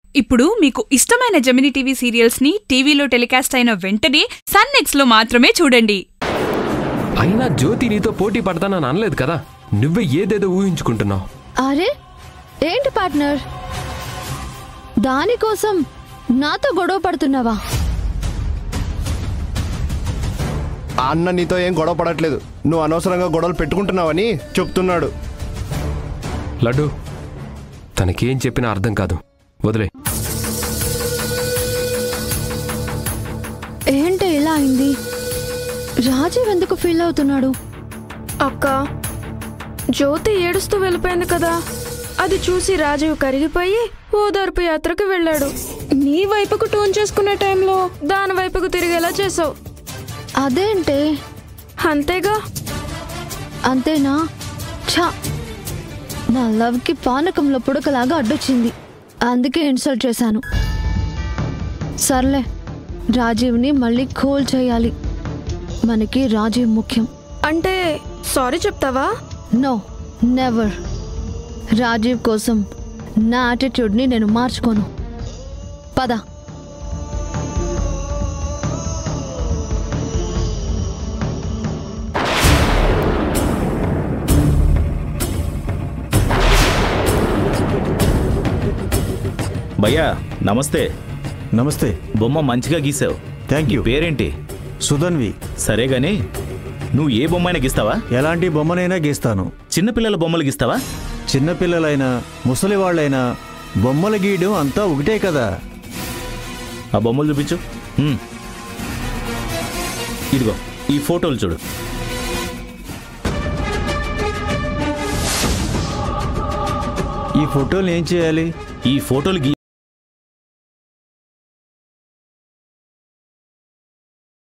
ఇప్పుడు మీకు ఇష్టమైన జెమిని టీవీ సీరియల్స్ ని టీవీలో టెలికాస్ట్ అయిన వెంటనే సన్ నెక్స్ట్ లో మాత్రమే చూడండి అయినా జ్యోతి నీతో పోటీ పడతానని అనలేదు కదా నువ్వే ఏదేదో ఊహించుకుంటున్నావు అరే ఏంటి పార్ట్నర్ దానికోసం నాతో గొడవ పడుతున్నావా ఆ అన్న నీతో ఏం గొడవ పడట్లేదు నువ్వు అనవసరంగా గొడవలు పెట్టుకుంటున్నావని చెప్తున్నాడు లడ్డు తనకేం చెప్పినా అర్థం కాదు వదిలే ఏంటి ఇలా అయింది రాజీవ్ ఎందుకు ఫీల్ అవుతున్నాడు అక్క జ్యోతి ఏడుస్తూ వెళ్ళిపోయింది కదా అది చూసి రాజీవ్ కరిగిపోయి ఓదార్పు యాత్రకు వెళ్ళాడు నీ వైపుకు టోన్ చేసుకునే టైంలో దాని వైపుకు తిరిగేలా చేసావు అదేంటే అంతేగా అంతేనా ఛా నా లవ్కి పానకంలో పుడకలాగా అడ్డొచ్చింది అందుకే ఇన్సల్ట్ చేశాను సర్లే రాజీవ్ని మళ్ళీ కూల్ చేయాలి మనకి రాజీవ్ ముఖ్యం అంటే సారీ చెప్తావా నో నెవర్ రాజీవ్ కోసం నా యాటిట్యూడ్ని నేను మార్చుకోను పద భయ్యా నమస్తే నమస్తే బొమ్మ మంచిగా గీసావు థ్యాంక్ యూ నీ పేరేంటి సుధన్వి సరే గాని నువ్వు ఏ బొమ్మైనా గీస్తావా ఎలాంటి బొమ్మనైనా గీస్తాను చిన్నపిల్లల బొమ్మలు గీస్తావా చిన్నపిల్లలైనా ముసలి వాళ్ళైనా బొమ్మలు గీయడం అంతా ఒకటే కదా ఆ బొమ్మలు చూపించు హ్మ్. ఇదిగో ఈ ఫోటోలు చూడు ఈ ఫోటోలు ఏం చేయాలి ఈ ఫోటోలు గీ